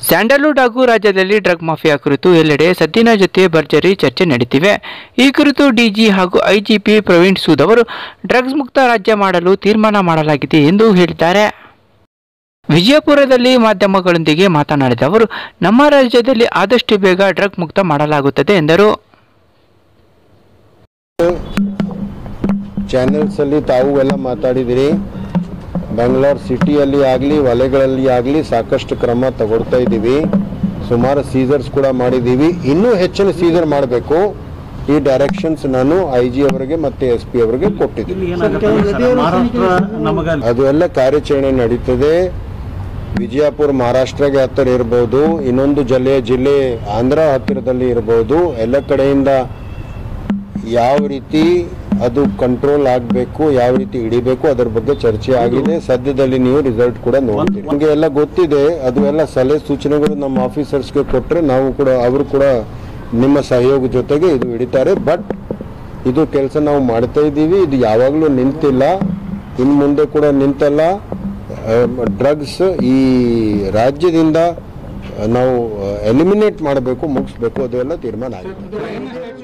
Sandalwood ಹಾಗೂ ರಾಜ್ಯದಲ್ಲಿ drug mafia ಕುರಿತು ಎಲ್ಲೆಡೆ ಸದ್ದಿನ ಜೊತೆ ಭರ್ಜರಿ ಚರ್ಚೆ ನಡೀತಿವೆ ಈ ಕುರಿತು ಡಿಜಿ ಹಾಗೂ ಐಜಿಪಿ ಪ್ರವೀಣ್ ಸೂದ್ ಅವರು ಡ್ರಗ್ಸ್ ಮುಕ್ತ ರಾಜ್ಯ ಮಾಡಲು ತೀರ್ಮಾನ ಮಾಡಲಾಗಿದೆ ಎಂದು ಹೇಳಿದ್ದಾರೆ ವಿಜಯಪುರದಲ್ಲಿ ಮಾಧ್ಯಮಗಳೊಂದಿಗೆ ಮಾತನಾಡಿದ ಅವರು ನಮ್ಮ ರಾಜ್ಯದಲ್ಲಿ ಆದಷ್ಟು ಬೇಗ ಡ್ರಗ್ ಮುಕ್ತ ಮಾಡಲಾಗುತ್ತದೆ ಎಂದರು ಚಾನೆಲ್ಸಲ್ಲಿ ತಾವು ಎಲ್ಲ ಮಾತಾಡಿದಿರಿ ಬೆಂಗಳೂರು ಸಿಟಿಯಲ್ಲಿ ಆಗಲಿ ವಲಯಗಳಲ್ಲಿ ಆಗಲಿ ಸಾಕಷ್ಟು ಕ್ರಮ ತಗೊಳ್ತಾ ಇದ್ದೀವಿ ಸುಮಾರು ಸೀಸರ್ಸ್ ಕೂಡ ಮಾಡಿದ್ದೀವಿ ಇನ್ನೂ ಹೆಚ್ಚಿನ ಸೀಸರ್ ಮಾಡಬೇಕು ಈ ಡೈರೆಕ್ಷನ್ಸ್ ನಾನು ಐ ಜಿ ಅವರಿಗೆ ಮತ್ತು ಎಸ್ ಪಿ ಅವರಿಗೆ ಕೊಟ್ಟಿದ್ದೀನಿ ಮಹಾರಾಷ್ಟ್ರ ನಮಗ ಅದು ಎಲ್ಲ ಕಾರ್ಯಾಚರಣೆ ನಡೀತದೆ ವಿಜಯಪುರ ಮಹಾರಾಷ್ಟ್ರಗೆ ಹತ್ತಿರ ಇರ್ಬೋದು ಇನ್ನೊಂದು ಜಿಲ್ಲೆ ಜಿಲ್ಲೆ ಆಂಧ್ರ ಹತ್ತಿರದಲ್ಲಿ ಇರ್ಬೋದು ಎಲ್ಲ ಕಡೆಯಿಂದ ಯಾವ ರೀತಿ ಅದು ಕಂಟ್ರೋಲ್ ಆಗಬೇಕು ಯಾವ ರೀತಿ ಹಿಡಿಬೇಕು ಅದರ ಬಗ್ಗೆ ಚರ್ಚೆ ಆಗಿದೆ ಸದ್ಯದಲ್ಲಿ ನೀವು ರಿಸಲ್ಟ್ ಕೂಡ ನೋಡ್ತೀರಿ ನಮಗೆ ಎಲ್ಲ ಗೊತ್ತಿದೆ ಅದು ಎಲ್ಲ ಸಲಹೆ ಸೂಚನೆಗಳು ನಮ್ಮ ಆಫೀಸರ್ಸ್ಗೆ ಕೊಟ್ಟರೆ ನಾವು ಕೂಡ ಅವರು ಕೂಡ ನಿಮ್ಮ ಸಹಯೋಗ ಜೊತೆಗೆ ಇದು ಹಿಡಿತಾರೆ ಬಟ್ ಇದು ಕೆಲಸ ನಾವು ಮಾಡ್ತಾ ಇದ್ದೀವಿ ಇದು ಯಾವಾಗಲೂ ನಿಂತಿಲ್ಲ ಇನ್ನು ಮುಂದೆ ಕೂಡ ನಿಂತಲ್ಲ ಡ್ರಗ್ಸ್ ಈ ರಾಜ್ಯದಿಂದ ನಾವು ಎಲಿಮಿನೇಟ್ ಮಾಡಬೇಕು ಮುಗಿಸ್ಬೇಕು ಅದೆಲ್ಲ ತೀರ್ಮಾನ ಆಗಿದೆ